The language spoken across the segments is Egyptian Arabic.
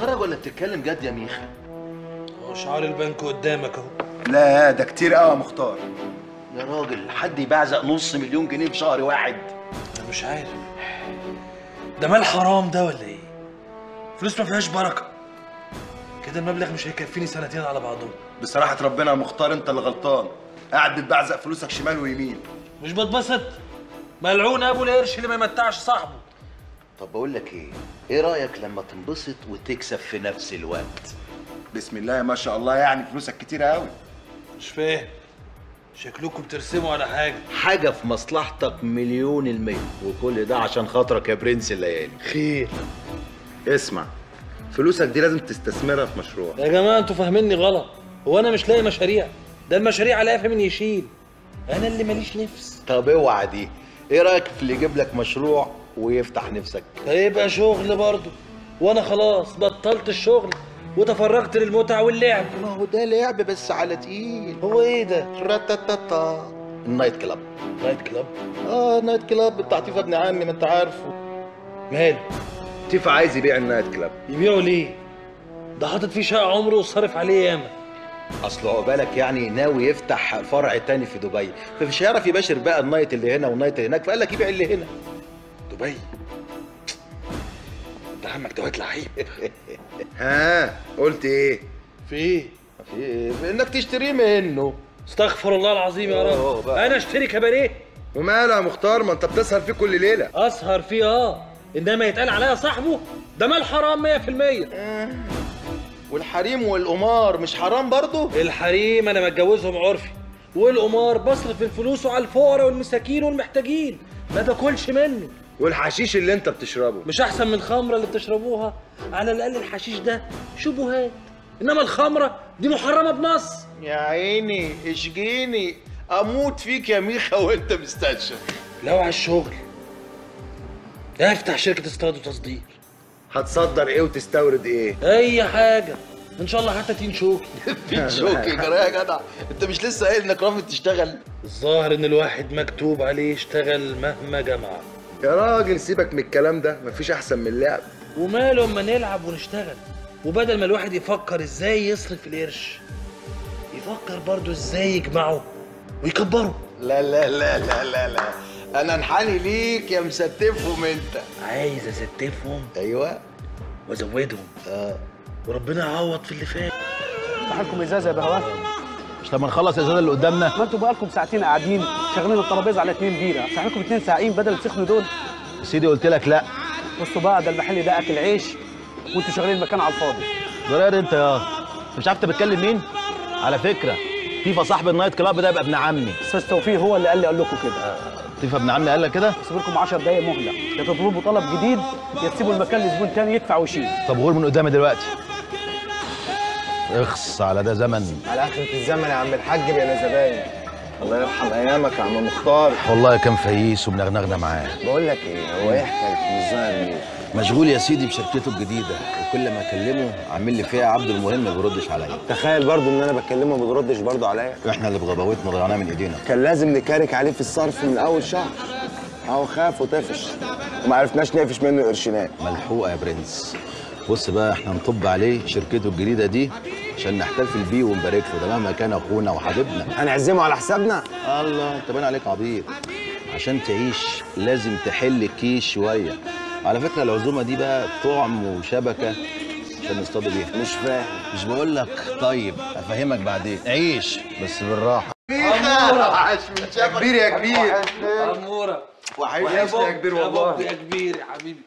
بتهرج ولا بتتكلم جد يا ميخا هو شعار البنك قدامك اهو لا ده كتير قوي يا مختار يا راجل حد يبعزق نص مليون جنيه في شهر واحد انا مش عارف ده مال حرام ده ولا ايه فلوس ما فيهاش بركه كده المبلغ مش هيكفيني سنتين على بعضهم بصراحة ربنا يا مختار انت اللي غلطان قاعد بتبعزق فلوسك شمال ويمين مش بتبسط ملعون ابو القرش اللي ما يمتعش صاحبه طب بقول لك ايه ايه رايك لما تنبسط وتكسب في نفس الوقت بسم الله ما شاء الله يعني فلوسك كتير قوي مش فاهم شكلكم بترسموا على حاجه حاجه في مصلحتك مليون المية وكل ده عشان خاطرك يا برنس الليالي خير اسمع فلوسك دي لازم تستثمرها في مشروع يا جماعه انتوا فاهميني غلط هو انا مش لاقي مشاريع ده المشاريع على من يشيل انا اللي ماليش نفس طب اوعى دي ايه رايك في اللي يجيب لك مشروع ويفتح نفسك هيبقى شغل برضه وانا خلاص بطلت الشغل وتفرغت للمتعه واللعب ما هو ده لعب بس على تقيل هو ايه ده راتاتاتا النايت كلاب نايت كلاب اه النايت كلاب بتاع تيفا ابن عمي ما انت عارفه ماله تيفا عايز يبيع النايت كلاب يبيعوا ليه ده حاطط فيه شقه عمره وصرف عليه ياما اصل عقبالك يعني ناوي يفتح فرع تاني في دبي فمش هيعرف يباشر بقى النايت اللي هنا والنايت اللي هناك فقال لك يبيع اللي هنا دبي ده عمك دوت لعيب ها قلت ايه في ايه في ايه في انك تشتريه منه استغفر الله العظيم يا أوه رب بقى. انا اشتري كباريه وماله يا مختار ما انت بتسهر فيه كل ليله اسهر فيه اه انما يتقال عليا صاحبه ده مال حرام 100% والحريم والقمار مش حرام برضه الحريم انا متجوزهم عرفي والقمار بصرف الفلوس على الفقراء والمساكين والمحتاجين ما باكلش منه والحشيش اللي انت بتشربه مش احسن من الخمره اللي بتشربوها على الاقل الحشيش ده شبهات انما الخمره دي محرمه بنص يا عيني اشجيني اموت فيك يا ميخا وانت مستنشق لو على الشغل افتح شركه استيراد وتصدير هتصدر ايه وتستورد ايه اي حاجه ان شاء الله حتى تين شوكي في شوكي جرى يا جدع انت مش لسه قايل انك رافض تشتغل الظاهر ان الواحد مكتوب عليه يشتغل مهما جمع يا راجل سيبك من الكلام ده مفيش احسن من اللعب وماله اما نلعب ونشتغل وبدل ما الواحد يفكر ازاي يصرف القرش يفكر برضو ازاي يجمعه ويكبره لا لا لا لا لا لا انا انحني ليك يا مستفهم انت عايز استفهم ايوه وازودهم اه وربنا يعوض في اللي فات افتح لكم ازازه يا بهوات مش لما نخلص الازازه اللي قدامنا ما انتوا بقالكم ساعتين قاعدين شغالين الترابيزه على اتنين بيره افتح لكم اتنين ساقعين بدل تسخنوا دول يا سيدي قلت لك لا بصوا بقى ده المحل ده اكل عيش وانتوا شغالين المكان على الفاضي ضرير انت يا انت مش عارف انت بتكلم مين على فكره تيفا صاحب النايت كلاب ده يبقى ابن عمي استاذ توفيق هو اللي قال لي قال لكم كده تيفا ابن عمي قال لك كده سيب لكم 10 دقايق مهله يا تطلبوا طلب جديد يا تسيبوا المكان لزبون تاني يدفع ويشيل طب غور من قدامي دلوقتي اخص على ده زمن على اخرة الزمن يا عم الحاج بقينا زباين الله يرحم ايامك يا عم مختار والله كان فييس وبنغنغنا معاه بقول لك ايه هو ايه حكايته مش ظاهر ليه مشغول يا سيدي بشركته الجديده وكل ما اكلمه عامل لي فيها عبد المهم ما بيردش عليا تخيل برضو ان انا بكلمه ما بيردش برضو عليا احنا اللي بغباوتنا ضيعناه من ايدينا كان لازم نكارك عليه في الصرف من اول شهر اهو خاف وطفش وما عرفناش نقفش منه قرشينات ملحوقه يا برنس بص بقى احنا نطب عليه شركته الجديده دي عشان نحتفل بيه ونبارك له ده مهما كان اخونا وحبيبنا هنعزمه على حسابنا الله انت باين عليك عبيط عشان تعيش لازم تحل الكيس شويه على فكره العزومه دي بقى طعم وشبكه عشان نصطاد بيها مش فاهم مش بقول لك طيب افهمك بعدين عيش بس بالراحه يا كبير يا كبير اموره وحشني يا كبير والله يا كبير يا حبيبي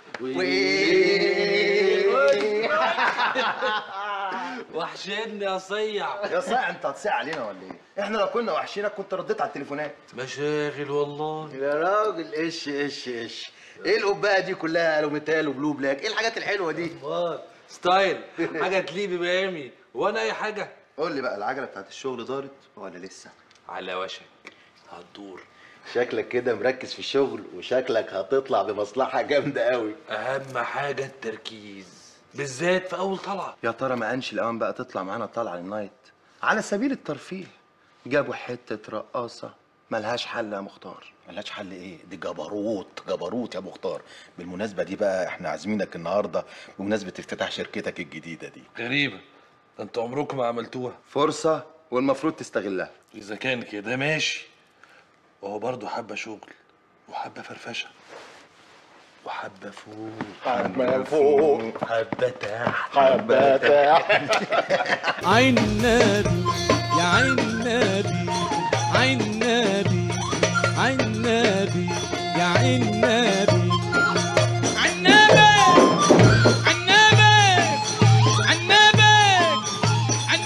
وحشني يا صيع يا صايع انت هتصيع علينا ولا ايه؟ احنا لو كنا وحشينك كنت رديت على التليفونات مشاغل والله يا راجل ايش ايش ايش ايه القبقه دي كلها الوميتال وبلو بلاك ايه الحاجات الحلوه دي امال ستايل حاجه تليق بمقامي وانا اي حاجه قول لي بقى العجله بتاعت الشغل دارت ولا لسه؟ على وشك هتدور شكلك كده مركز في الشغل وشكلك هتطلع بمصلحه جامده قوي اهم حاجه التركيز بالذات في اول طلعه يا ترى ما انش الاوان بقى تطلع معانا طالعه النايت على سبيل الترفيه جابوا حته رقاصه ملهاش حل يا مختار ملهاش حل ايه دي جبروت جبروت يا مختار بالمناسبه دي بقى احنا عازمينك النهارده بمناسبه افتتاح شركتك الجديده دي غريبه ده انتوا عمركم ما عملتوها فرصه والمفروض تستغلها اذا كان كده ماشي وهو برضه حبه شغل وحبه فرفشه وحبه فوق حبة فوق حبه تحت حبة تحت عين النبي يا عين النبي عين النبي عين النبي يا عين النبي عين النبي عين النبي عين النبي عين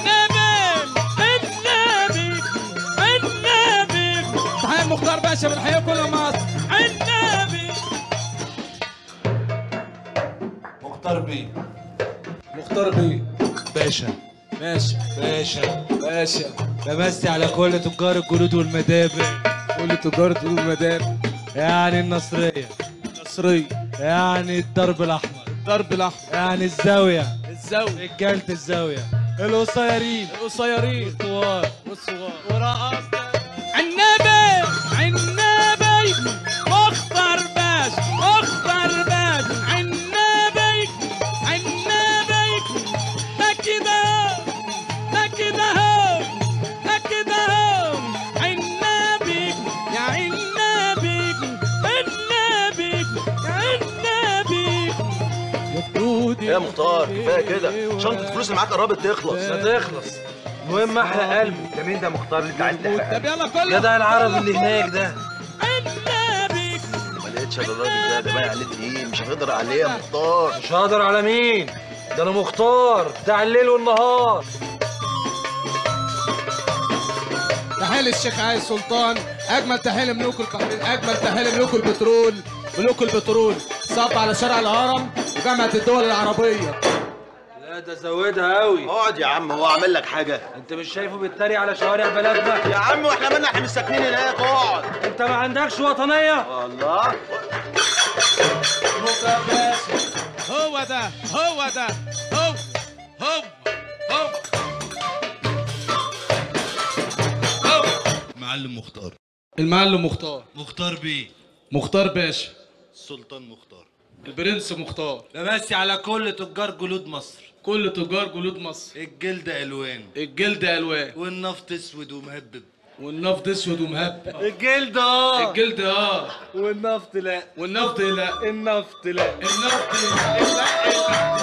النبي النبي النبي تحية مختار باشا بنحييه كل مصر عين النبي مختار بيه مختار بيه باشا باشا باشا باشا بمسي على كل تجار الجلود والمدابر كل تجار الجلود والمدابر يعني النصرية النصرية يعني الدرب الأحمر الدرب الأحمر يعني الزاوية الزاوية رجالة الزاوية القصيرين القصيرين والطوال والصغار ورقص عنابي عنابي مختار باش مختار باش عنابي عنابي ده كده ده كده هو ده كده هو عنابي يا عنابي عنابي يا عنابي يا فرودي ايه يا مختار كفايه كده شنطه الفلوس اللي معاك قربت تخلص لا تخلص المهم احرق قلبي ده مين ده مختار اللي انت عايز تحرقه طب يلا كله جدع العربي اللي هناك ده عنابي ما لقيتش الا الراجل ده ده باين عليه تقيل مش هنقدر عليه يا مختار مش هقدر على مين ده انا مختار بتاع الليل والنهار تحية للشيخ عايز سلطان اجمل تحية لملوك البحرين اجمل تحية لملوك البترول ملوك البترول صب على شارع الهرم وجامعة الدول العربية لا ده زودها قوي اقعد يا عم هو عامل لك حاجه انت مش شايفه بيتريق على شوارع بلدنا يا عم واحنا مالنا احنا مش ساكنين هناك اقعد انت ما عندكش وطنيه الله هو ده هو ده هو هو هو معلم مختار المعلم مختار مختار بيه مختار باشا السلطان مختار البرنس مختار بمسي على كل تجار جلود مصر كل تجار جلود مصر الجلد الوان الجلد الوان والنفط اسود ومهبب والنفط اسود ومهبب الجلد اه الجلد اه والنفط لا والنفط لا النفط لا النفط لا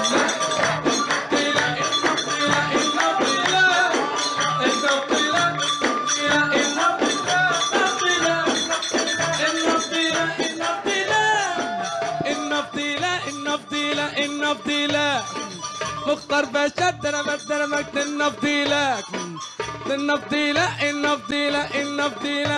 مختار باشا انا بدنا مجد النفط لك النفط لا النفط لا النفط لا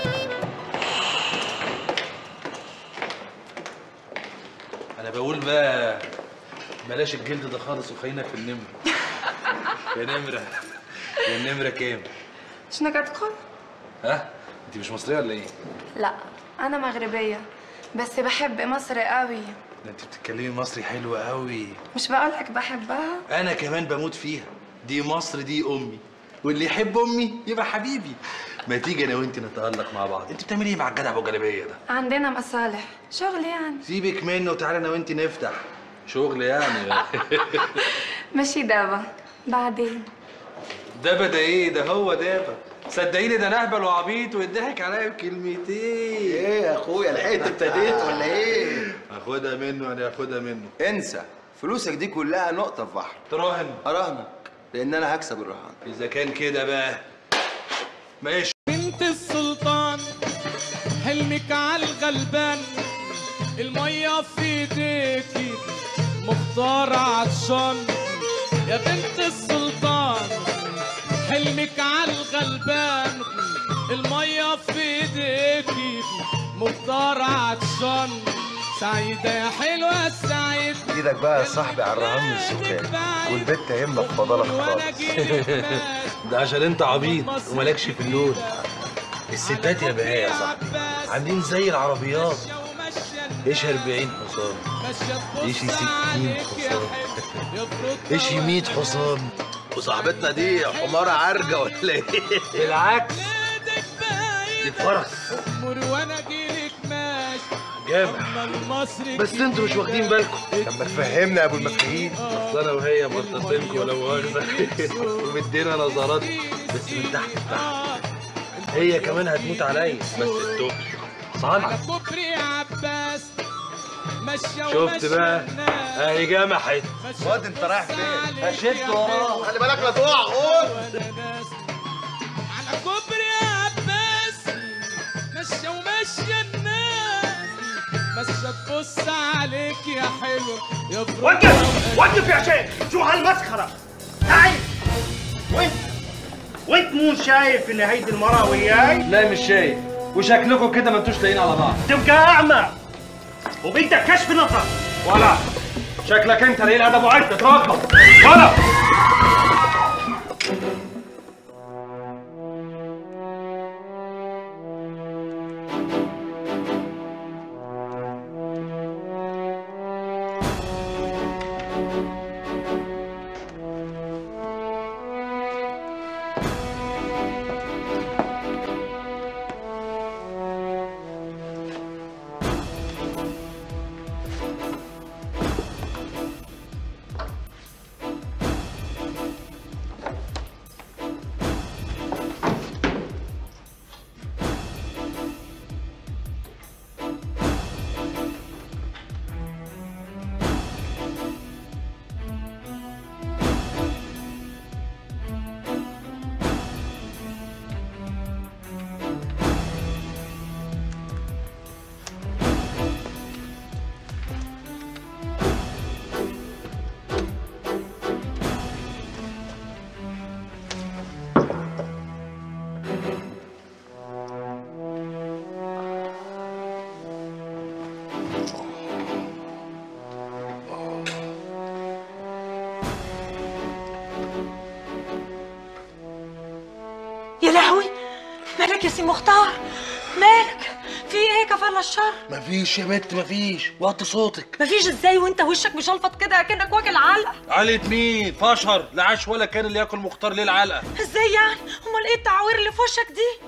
انا بقول بقى بلاش الجلد ده خالص وخلينا في النمره يا نمره يا النمره كام شنو تدخل؟ ها انت مش مصريه ولا ايه لا أنا مغربية بس بحب مصر قوي ده انت بتتكلمي مصري حلو قوي مش بقولك بحبها انا كمان بموت فيها دي مصر دي امي واللي يحب امي يبقى حبيبي ما تيجي انا وانت نتالق مع بعض انت بتعملي ايه مع الجدع ابو جلابيه ده عندنا مصالح شغل يعني سيبك منه وتعالى انا وانت نفتح شغل يعني ماشي دابا بعدين دابا ده ايه ده هو دابا صدقيني ده نهبل وعبيط ويضحك عليا بكلمتين ايه يا اخويا لحقت ابتديت ولا ايه هاخدها منه انا هاخدها منه انسى فلوسك دي كلها نقطه في بحر تراهن اراهنك لان انا هكسب الرهان اذا كان كده بقى ماشي بنت السلطان حلمك على الغلبان المية في ايديكي مختار عطشان يا بنت السلطان حلمك على الغلبان المية في ايديكي مختار عطشان سعيدة يا حلوة سعيد ايدك بقى يا صاحبي على الرهان من السكان والبت يهمك فضلك وانا خالص جيت ده عشان انت عبيط ومالكش في اللون الستات يا بقى يا صاحبي عاملين زي العربيات ايش 40 حصان ايش 60 حصان ايش 100 حصان وصاحبتنا دي حمارة عرجة ولا ايه؟ بالعكس دي فرس امر وانا جيلك ماشي جامع المصري بس انتوا مش واخدين بالكم طب ما تفهمنا يا ابو المفاهيم اصل انا وهي مرتبطينكم ولا مؤاخذه ومدينا نظرات بس من تحت لتحت هي كمان هتموت عليا بس الدق صالحه كوبري عباس مشى شفت بقى اهي جمحت واد انت رايح فين هشد وراه خلي بالك لا تقع قول على كوبري عباس مشى ومشى الناس مشى تبص عليك يا حلو يا وقف وقف يا شيخ شو هالمسخرة تعال وانت وانت مو شايف ان هيدي المرأة وياي لا مش شايف وشكلكم كده ما انتوش لاقيين على بعض تبقى اعمى وبدك كشف نظر ولا شكلك انت قليل ادب وعايز تتراكم ولا يا لهوي مالك يا سي مختار مالك في ايه كفر الشر مفيش يا بنت مفيش وطي صوتك مفيش ازاي وانت وشك مشلفط كده اكنك واكل علقه علقة مين فشر لا عاش ولا كان اللي ياكل مختار ليه العلقه ازاي يعني امال ايه التعوير اللي في وشك دي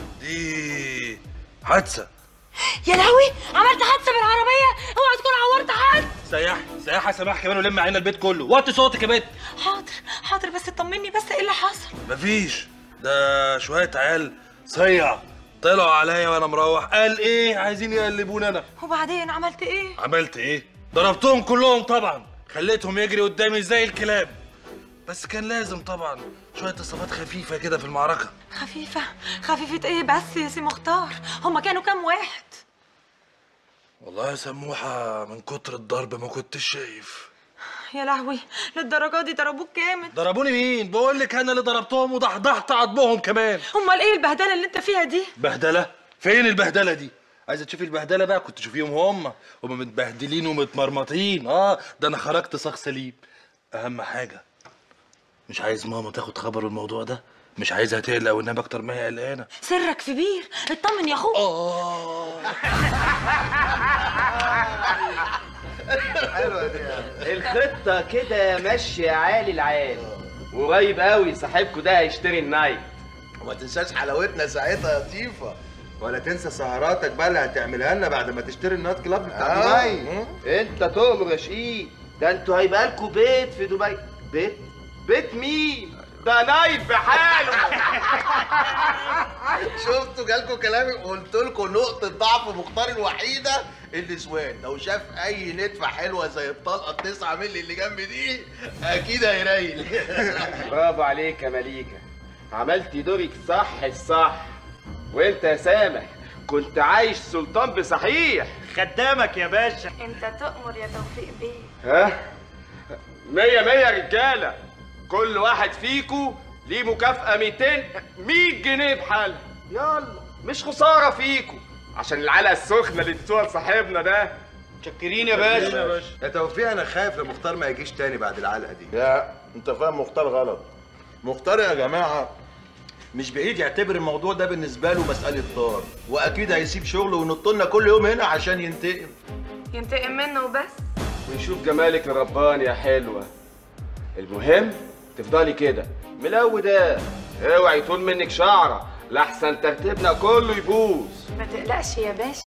دي حادثه يا لهوي عملت حادثه بالعربيه اوعى تكون عورت حد سياح سياح سماح كمان ولم عينا البيت كله وطي صوتك يا بنت حاضر حاضر بس طمني بس ايه اللي حصل مفيش ده شويه عيال صيع طلعوا عليا وانا مروح قال ايه عايزين يقلبوني انا وبعدين عملت ايه عملت ايه ضربتهم كلهم طبعا خليتهم يجري قدامي زي الكلاب بس كان لازم طبعا شويه اصابات خفيفه كده في المعركه خفيفه خفيفه ايه بس يا سي مختار هما كانوا كام واحد والله يا سموحه من كتر الضرب ما كنتش شايف يا لهوي للدرجه دي ضربوك جامد ضربوني مين بقول لك انا اللي ضربتهم وضحضحت عضمهم كمان امال ايه البهدله اللي انت فيها دي بهدله فين البهدله دي عايزه تشوفي البهدله بقى كنت تشوفيهم هم هم متبهدلين ومتمرمطين اه ده انا خرجت صاغ سليم اهم حاجه مش عايز ماما تاخد خبر الموضوع ده مش عايزها تقلق وانام اكتر ما هي قلقانه سرك في بير اطمن يا اخوك حلوه دي الخطة كده ماشية عالي العال وقريب قوي صاحبكوا ده هيشتري النايت وما تنساش حلاوتنا ساعتها يا لطيفه ولا تنسى سهراتك بقى اللي هتعملها لنا بعد ما تشتري النايت كلاب بتاع دبي انت تؤمر يا شقيق ده انتوا هيبقى لكوا بيت في دبي بيت بيت مين ده نايت بحاله شفتوا جالكوا كلامي قلت لكم نقطة ضعف مختار الوحيدة النسوان لو شاف أي نتفة حلوة زي الطلقة التسعة مللي اللي جنب دي أكيد هيريل برافو عليك يا مليكة عملتي دورك صح الصح وانت يا سامح كنت عايش سلطان بصحيح خدامك يا باشا انت تؤمر يا توفيق بيه ها مية مية رجالة كل واحد فيكو ليه مكافأة 200 100 جنيه بحالها يلا مش خسارة فيكو عشان العلقة السخنة اللي اديتوها لصاحبنا ده متشكرين يا باشا يا توفيق أنا خايف لمختار ما يجيش تاني بعد العلقة دي لا انت فاهم مختار غلط مختار يا جماعه مش بعيد يعتبر الموضوع ده بالنسبه له مساله طار واكيد هيسيب شغله وينط لنا كل يوم هنا عشان ينتقم ينتقم منه وبس ونشوف جمالك الرباني يا حلوة المهم تفضلي كده ملودة اوعي يطول منك شعرة لحسن ترتيبنا كله يبوظ ما تقلقش يا باشا